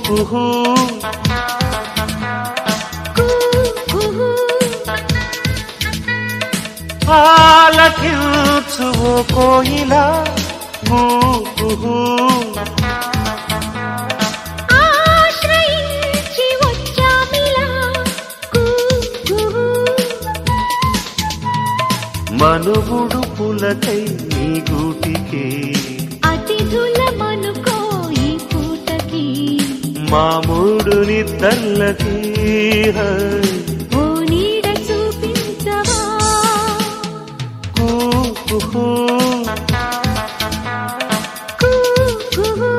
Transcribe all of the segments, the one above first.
కుహు కూ కుహూ ఆలకించు ఓ కోయిలా కూ కుహు ఆశ్రయించి వచ్చామిలా కూ కుహూ మనుగుడు పులకై నీ గూటికి అతిథుల మనుకో ఈ పూటకి మామూడు నిద్దర్లకి ఓ నీడ చూపించవా కూ కుహు కూ కుహూ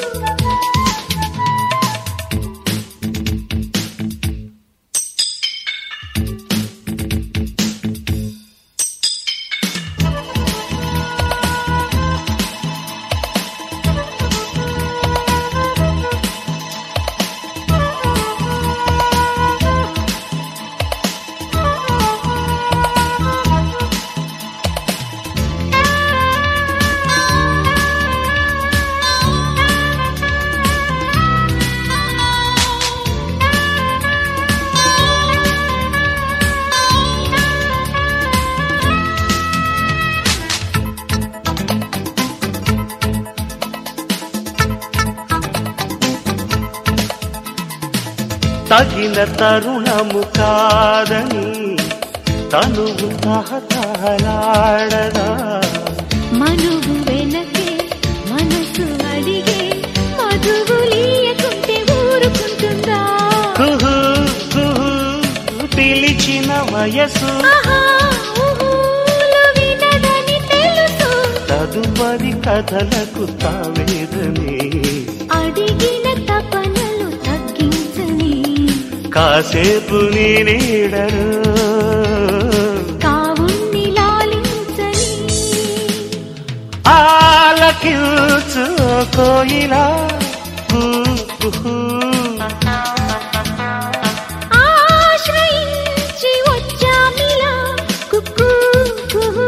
తగిన తరుణము కాదని తనువు తహతలాడదా మనువు వెనకే మనసు అడిగే మధువులీయకుంటే ఊరుకుంటుందా కుహు కుహు పిలిచిన వయసు ఆహా, ఊహూలు వినదని తెలుసు తదుపరి కథలకు తావేదని అడిగిన తపనలు తగ్గించని కాసేపు నీ నీడరు కావున్ని లాలించని ఆలకించు కోయిలా కూ కుహు ఆశ్రయించి వచ్చామిలా కుక్కూ కుహూ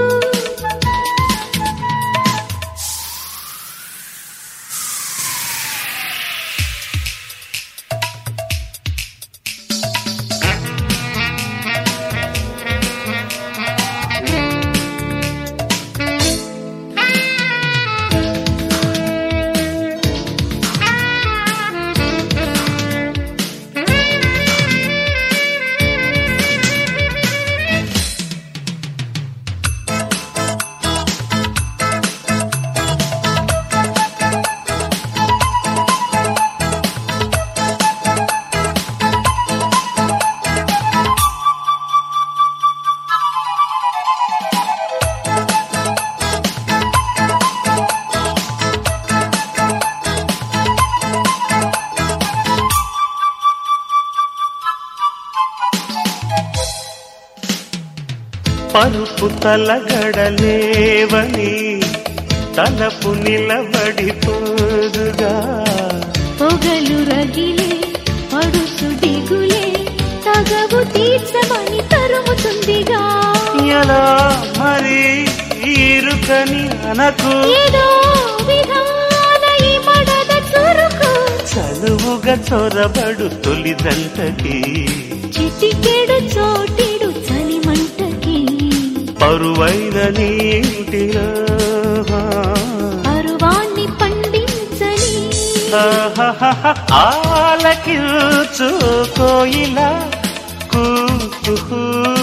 పరుపు తలగడలేవని తలపు నిలబడిపోదుగా పొగలు రగిలే పడుసు దిగులే తగవు తీర్చమని తరుముతుందిగా ఎలా మరి ఇరుకని అనకు ఏదో విధాన ఈ మడద చురుకు చలువుగా చొరబడు తొలి దంటకి చిటికెడు చోటిడు చలిమంటకి పరువైన నీటిలో పరువాన్ని పండించని ఆహాహాహా, ఆలకించు కోయిలా కూ కుహు.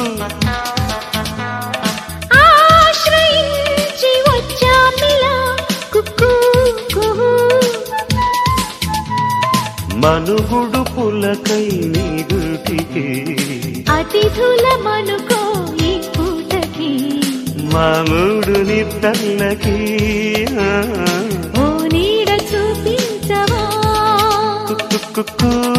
ఆశ్రయించి వచ్చామిలా కుక్కూ కుహూ మనుగుడు పులకై నీ గుటికి అతిథుల మనుకో ఈ పూటకి మామూడు నిద్దల్లకి ఓ నీడ చూపించవా కుక్కు